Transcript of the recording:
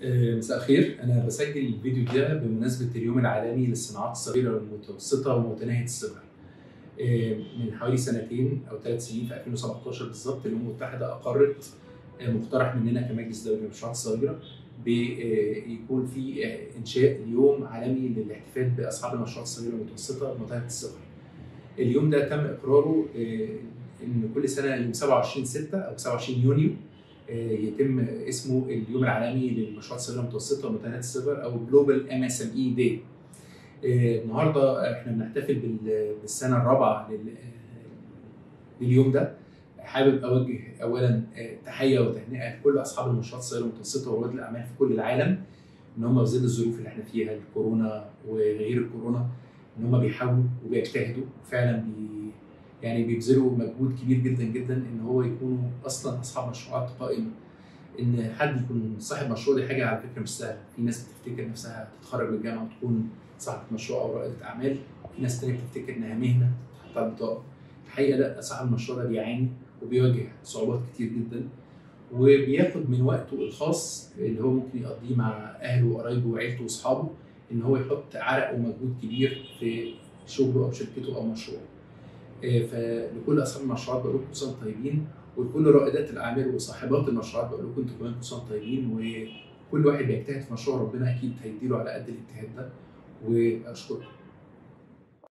آه، مساء الخير انا بسجل الفيديو ده بمناسبه اليوم العالمي للصناعات الصغيره والمتوسطه ومتناهيه الصغر آه، من حوالي سنتين او ثلاث سنين في 2017 بالظبط الامم المتحده اقرت آه، مقترح مننا كمجلس دولي للمشروعات الصغيره بيكون في انشاء اليوم عالمي للاحتفال باصحاب المشروعات الصغيره والمتوسطه ومتناهيه الصغر. اليوم ده تم اقراره ان كل سنه يوم 27 6 او 27 يونيو يتم اسمه اليوم العالمي للمشروعات الصغيره المتوسطه ومتناهيه الصغر او جلوبال ام اس ام اي داي. النهارده احنا بنحتفل بالسنه الرابعه لليوم ده. حابب اوجه اولا تحيه وتهنئه لكل اصحاب المشروعات الصغيره والمتوسطه ورواد الاعمال في كل العالم ان هم في ظل الظروف اللي احنا فيها الكورونا وغير الكورونا ان هم بيحاولوا وبيجتهدوا فعلا بي يعني بيبذلوا مجهود كبير جدا جدا ان هو يكونوا اصلا اصحاب مشروعات قائمه ان حد يكون صاحب مشروع دي حاجه على فكره مش سهله في ناس بتفتكر نفسها تتخرج من الجامعه وتكون صاحبه مشروع او رائده اعمال في ناس تانية بتفتكر انها مهنه تحط على البطاقه الحقيقه لا صاحب المشروع ده بيعاني وبيواجه صعوبات كتير جدا وبياخد من وقته الخاص اللي هو ممكن يقضيه مع اهله وقرايبه وعيلته واصحابه ان هو يحط عرق ومجهود كبير في شغله او شركته او مشروعه. فلكل اصحاب المشروعات بقول لكم كل طيبين ولكل رائدات الاعمال وصاحبات المشروعات بقول لكم انتم كمان كل طيبين وكل واحد بيجتهد في مشروع ربنا اكيد هيديله على قد الاجتهاد ده واشكركم.